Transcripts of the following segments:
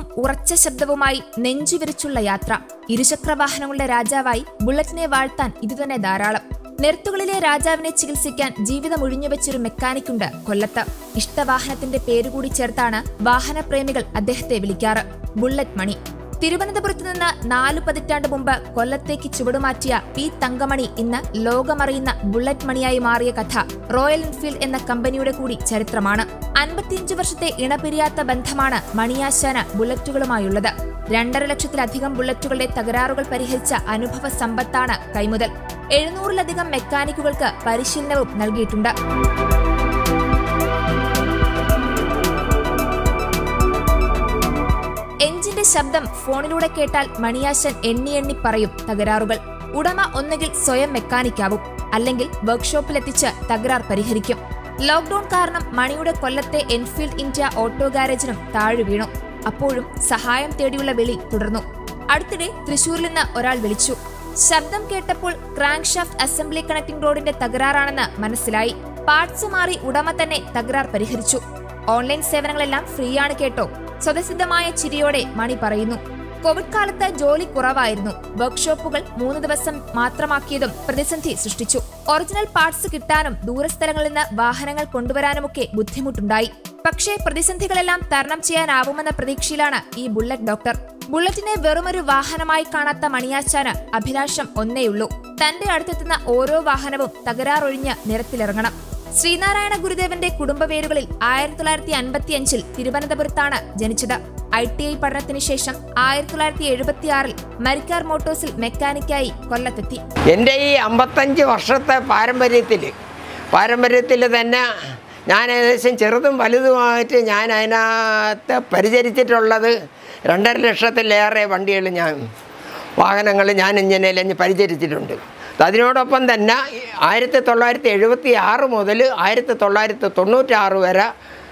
വേഗവും ഉറച്ച ശബ്ദവുമായി നെഞ്ചുവിരിച്ചുള്ള യാത്ര ഇരുചക്രവാഹനങ്ങളുടെ രാജാവായി ബുള്ളറ്റിനെ വാഴ്ത്താൻ ഇതുതന്നെ ധാരാളം നെർത്തുകളിലെ രാജാവിനെ ചികിത്സിക്കാൻ ജീവിതം ഒഴിഞ്ഞുവെച്ചൊരു മെക്കാനിക്കുണ്ട് കൊല്ലത്ത് ഇഷ്ടവാഹനത്തിന്റെ പേരുകൂടി ചേർത്താണ് വാഹനപ്രേമികൾ അദ്ദേഹത്തെ വിളിക്കാറ് ബുള്ളറ്റ് മണി തിരുവനന്തപുരത്ത് നിന്ന് നാലു പതിറ്റാണ്ട് മുമ്പ് കൊല്ലത്തേക്ക് ചുവടുമാറ്റിയ പി തങ്കമണി ഇന്ന് ലോകമറിയുന്ന ബുള്ളറ്റ് മണിയായി മാറിയ കഥ റോയൽ എൻഫീൽഡ് എന്ന കമ്പനിയുടെ കൂടി ചരിത്രമാണ് അൻപത്തിയഞ്ച് വർഷത്തെ ഇണപിരിയാത്ത ബന്ധമാണ് മണിയാശാന് ബുള്ളറ്റുകളുമായുള്ളത് രണ്ടര ലക്ഷത്തിലധികം ബുള്ളറ്റുകളുടെ തകരാറുകൾ പരിഹരിച്ച അനുഭവ സമ്പത്താണ് കൈമുതൽ എഴുന്നൂറിലധികം മെക്കാനിക്കുകൾക്ക് പരിശീലനവും നൽകിയിട്ടുണ്ട് എഞ്ചിന്റെ ശബ്ദം ഫോണിലൂടെ കേട്ടാൽ മണിയാശൻ എണ്ണി എണ്ണി പറയും തകരാറുകൾ ഉടമ ഒന്നുകിൽ സ്വയം മെക്കാനിക്കാവും അല്ലെങ്കിൽ വർക്ക്ഷോപ്പിലെത്തിച്ച് തകരാർ പരിഹരിക്കും ലോക്ഡൌൺ കാരണം മണിയുടെ കൊല്ലത്തെ എൻഫീൽഡ് ഇന്ത്യ ഓട്ടോ ഗാരേജിനും താഴെ വീണു അപ്പോഴും സഹായം തേടിയുള്ള വിളി തുടർന്നു അടുത്തിടെ തൃശൂരിൽ നിന്ന് ഒരാൾ വിളിച്ചു ശബ്ദം കേട്ടപ്പോൾ ക്രാങ്ക് ഷാഫ്റ്റ് അസംബ്ലി കണക്ടിംഗ് റോഡിന്റെ തകരാറാണെന്ന് മനസ്സിലായി പാർട്സ് മാറി ഉടമ തന്നെ തകരാർ പരിഹരിച്ചു ഓൺലൈൻ സേവനങ്ങളെല്ലാം ഫ്രീയാണ് കേട്ടോ സ്വതസിദ്ധമായ ചിരിയോടെ മണി പറയുന്നു കോവിഡ് കാലത്ത് ജോലി കുറവായിരുന്നു വർക്ക്ഷോപ്പുകൾ മൂന്ന് ദിവസം മാത്രമാക്കിയതും പ്രതിസന്ധി സൃഷ്ടിച്ചു ഒറിജിനൽ പാർട്സ് കിട്ടാനും ദൂരസ്ഥലങ്ങളിൽ നിന്ന് വാഹനങ്ങൾ കൊണ്ടുവരാനുമൊക്കെ ബുദ്ധിമുട്ടുണ്ടായി പക്ഷേ പ്രതിസന്ധികളെല്ലാം തരണം ചെയ്യാനാവുമെന്ന പ്രതീക്ഷയിലാണ് ഈ ബുള്ളറ്റ് ഡോക്ടർ ബുള്ളറ്റിനെ വെറുമൊരു വാഹനമായി കാണാത്ത മണിയാച്ചാന് അഭിലാഷം ഒന്നേയുള്ളൂ തന്റെ അടുത്തെത്തുന്ന ഓരോ വാഹനവും തകരാറൊഴിഞ്ഞ് നിരത്തിലിറങ്ങണം ശ്രീനാരായണ ഗുരുദേവന്റെ കുടുംബവേരുകളിൽ ആയിരത്തി തൊള്ളായിരത്തി അൻപത്തി അഞ്ചിൽ തിരുവനന്തപുരത്താണ് ജനിച്ചത് ഐ ടി ഐ പഠനത്തിന് ശേഷം ആയിരത്തി തൊള്ളായിരത്തി എഴുപത്തിയാറിൽ മരിക്കാർ മോട്ടോഴ്സിൽ മെക്കാനിക്കായി കൊല്ലത്തെത്തി എൻ്റെ ഈ അമ്പത്തഞ്ച് വർഷത്തെ പാരമ്പര്യത്തിൽ പാരമ്പര്യത്തിൽ തന്നെ ഞാൻ ഏകദേശം ചെറുതും വലുതുമായിട്ട് ഞാൻ അതിനകത്ത് പരിചരിച്ചിട്ടുള്ളത് രണ്ടര ലക്ഷത്തിലേറെ വണ്ടികൾ ഞാൻ വാഹനങ്ങൾ ഞാൻ ഇങ്ങനെ പരിചരിച്ചിട്ടുണ്ട് അതിനോടൊപ്പം തന്നെ ആയിരത്തി തൊള്ളായിരത്തി എഴുപത്തി ആറ് മുതൽ ആയിരത്തി തൊള്ളായിരത്തി തൊണ്ണൂറ്റാറ് വരെ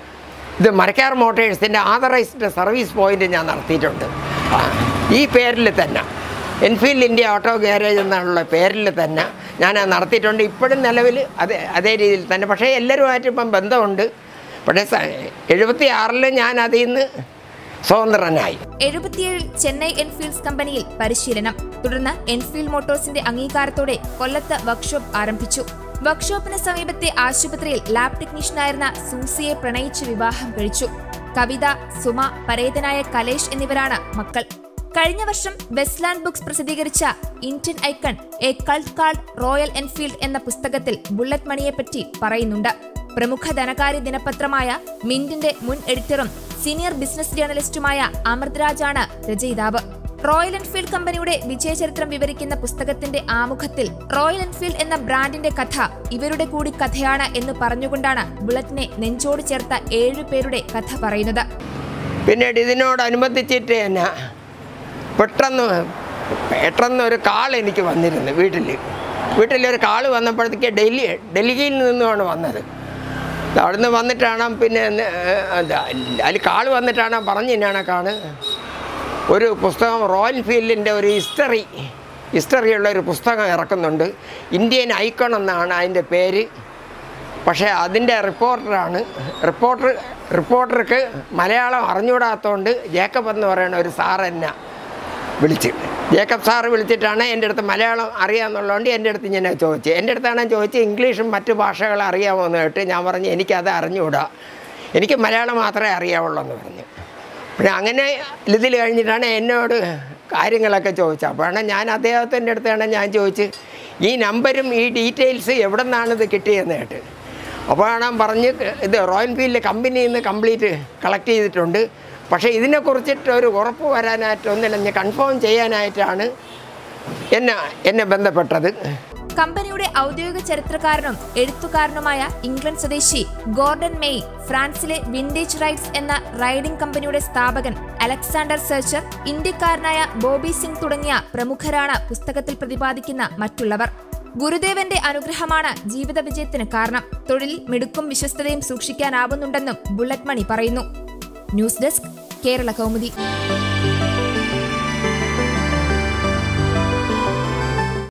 ഇത് മരക്കാർ മോട്ടേഴ്സിൻ്റെ ആതറൈസ്ഡ് സർവീസ് പോയിന്റ് ഞാൻ നടത്തിയിട്ടുണ്ട് ആ, ഈ പേരിൽ തന്നെ എൻഫീൽഡ് ഇന്ത്യ ഓട്ടോ ഗാരേജ് എന്നുള്ള പേരിൽ തന്നെ ഞാൻ അത് നടത്തിയിട്ടുണ്ട് ഇപ്പോഴും നിലവിൽ അതേ അതേ രീതിയിൽ തന്നെ പക്ഷേ എല്ലാവരുമായിട്ട് ഇപ്പം ബന്ധമുണ്ട് പക്ഷേ എഴുപത്തി ആറിൽ ഞാൻ അതിൽ നിന്ന് സ്വതന്ത്രനായി എഴുപത്തിയേഴിൽ ചെന്നൈ എൻഫീൽഡ്സ് കമ്പനിയിൽ പരിശീലനം തുടർന്ന് എൻഫീൽഡ് മോട്ടോഴ്സിന്റെ അംഗീകാരത്തോടെ കൊല്ലത്ത് വർക്ക്ഷോപ്പ് ആരംഭിച്ചു വർക്ക്ഷോപ്പിന് സമീപത്തെ ആശുപത്രിയിൽ ലാബ് ടെക്നീഷ്യനായിരുന്ന സൂസിയെ പ്രണയിച്ച് വിവാഹം കഴിച്ചു കവിത സുമ പരേതനായ കലേഷ് എന്നിവരാണ് മക്കൾ കഴിഞ്ഞ വർഷം വെസ്റ്റ്ലാൻഡ് ബുക്സ് പ്രസിദ്ധീകരിച്ച Indian icon a cult called Royal Enfield എന്ന പുസ്തകത്തിൽ ബുള്ളറ്റ് മണിയെപ്പറ്റി പറയുന്നുണ്ട് പ്രമുഖ ധനകാര്യ ദിനപത്രമായ മിന്റിന്റെ മുൻ എഡിറ്ററും സീനിയർ ബിസിനസ് ജേർണലിസ്റ്റുമായ അമൃതരാജാണ് രചയിതാവ് റോയൽ എൻഫീൽഡ് കമ്പനിയുടെ വിജയചരിത്രം വിവരിക്കുന്ന പുസ്തകത്തിന്റെ ആമുഖത്തിൽ റോയൽ എൻഫീൽഡ് എന്ന ബ്രാൻഡിന്റെ കഥ ഇവരുടെ കൂടി കഥയാണ് എന്ന് പറഞ്ഞുകൊണ്ടാണ് ബുള്ളറ്റിനെ നെഞ്ചോട് ചേർത്ത ഏഴു പേരുടെ കഥ പറയുന്നത് പിന്നീട് ഇതിനോടനുബന്ധിച്ചിട്ട് തന്നെ പെട്ടെന്ന് പെട്ടെന്ന് ഒരു കാൾ എനിക്ക് വന്നിരുന്നു വീട്ടിൽ വീട്ടിലൊരു കാൾ വന്നപ്പോഴത്തേക്ക് ഡൽഹി ഡൽഹിയിൽ നിന്നുമാണ് വന്നത് അവിടുന്ന് വന്നിട്ടാണ് പിന്നെ ന- എന്താ അതിൽ കാൾ വന്നിട്ടാണ് പറഞ്ഞു കണക്കാണ് ഒരു പുസ്തകം റോയൽ ഫീൽഡിൻ്റെ ഒരു ഹിസ്റ്ററി ഹിസ്റ്ററിയുള്ള ഒരു പുസ്തകം ഇറക്കുന്നുണ്ട് ഇന്ത്യൻ ഐക്കൺ എന്നാണ് അതിൻ്റെ പേര് പക്ഷേ അതിൻ്റെ റിപ്പോർട്ടറാണ് റിപ്പോർട്ടർ റിപ്പോർട്ടർക്ക് മലയാളം അറിഞ്ഞുകൂടാത്തതുകൊണ്ട് ജേക്കബ് എന്ന് പറയുന്ന ഒരു സാർ എന്നെ വിളിച്ച് ജേക്കബ് സാറ് വിളിച്ചിട്ടാണ് എൻ്റെ അടുത്ത് മലയാളം അറിയാമെന്നുള്ളതുകൊണ്ട് എൻ്റെ അടുത്ത് ഞാൻ ചോദിച്ചു എൻ്റെ അടുത്താണ് ചോദിച്ച് ഇംഗ്ലീഷും മറ്റു ഭാഷകൾ അറിയാമോ എന്ന് കേട്ട് ഞാൻ പറഞ്ഞു എനിക്കത് അറിഞ്ഞുകൂടാ എനിക്ക് മലയാളം മാത്രമേ അറിയാവുള്ളൂ എന്ന് പറഞ്ഞു പിന്നെ അങ്ങനെ ഇതിൽ കഴിഞ്ഞിട്ടാണ് എന്നോട് കാര്യങ്ങളൊക്കെ ചോദിച്ചത് അപ്പോഴാണ് ഞാൻ അദ്ദേഹത്തിൻ്റെ അടുത്താണ് ഞാൻ ചോദിച്ച് ഈ നമ്പരും ഈ ഡീറ്റെയിൽസ് എവിടെ നിന്നാണ് ഇത് കിട്ടിയെന്ന് കേട്ട് അപ്പോഴാണ് ഞാൻ പറഞ്ഞ് ഇത് റോയൽ ഫീൽഡ് കമ്പനിയിൽ നിന്ന് കംപ്ലീറ്റ് കളക്ട് ചെയ്തിട്ടുണ്ട് പക്ഷേ ഇതിനെക്കുറിച്ചിട്ട് ഒരു ഉറപ്പ് വരാനായിട്ട് ഒന്നില്ല കൺഫേം ചെയ്യാനായിട്ടാണ് എന്നെ എന്നെ ബന്ധപ്പെട്ടത് കമ്പനിയുടെ ഔദ്യോഗിക ചരിത്രകാരനും എഴുത്തുകാരനുമായ ഇംഗ്ലണ്ട് സ്വദേശി ഗോർഡൻ മെയ് ഫ്രാൻസിലെ വിൻറ്റേജ് റൈഡ്സ് എന്ന റൈഡിംഗ് കമ്പനിയുടെ സ്ഥാപകൻ അലക്സാണ്ടർ സെർച്ചർ ഇന്ത്യക്കാരനായ ബോബി സിംഗ് തുടങ്ങിയ പ്രമുഖരാണ് പുസ്തകത്തിൽ പ്രതിപാദിക്കുന്ന മറ്റുള്ളവർ ഗുരുദേവന്റെ അനുഗ്രഹമാണ് ജീവിത വിജയത്തിന് കാരണം തൊഴിലിൽ മിടുക്കും വിശ്വസ്തതയും സൂക്ഷിക്കാനാവുന്നുണ്ടെന്നും ബുള്ളറ്റ് മണി പറയുന്നു ന്യൂസ് ഡെസ്ക് കേരള കൗമുദി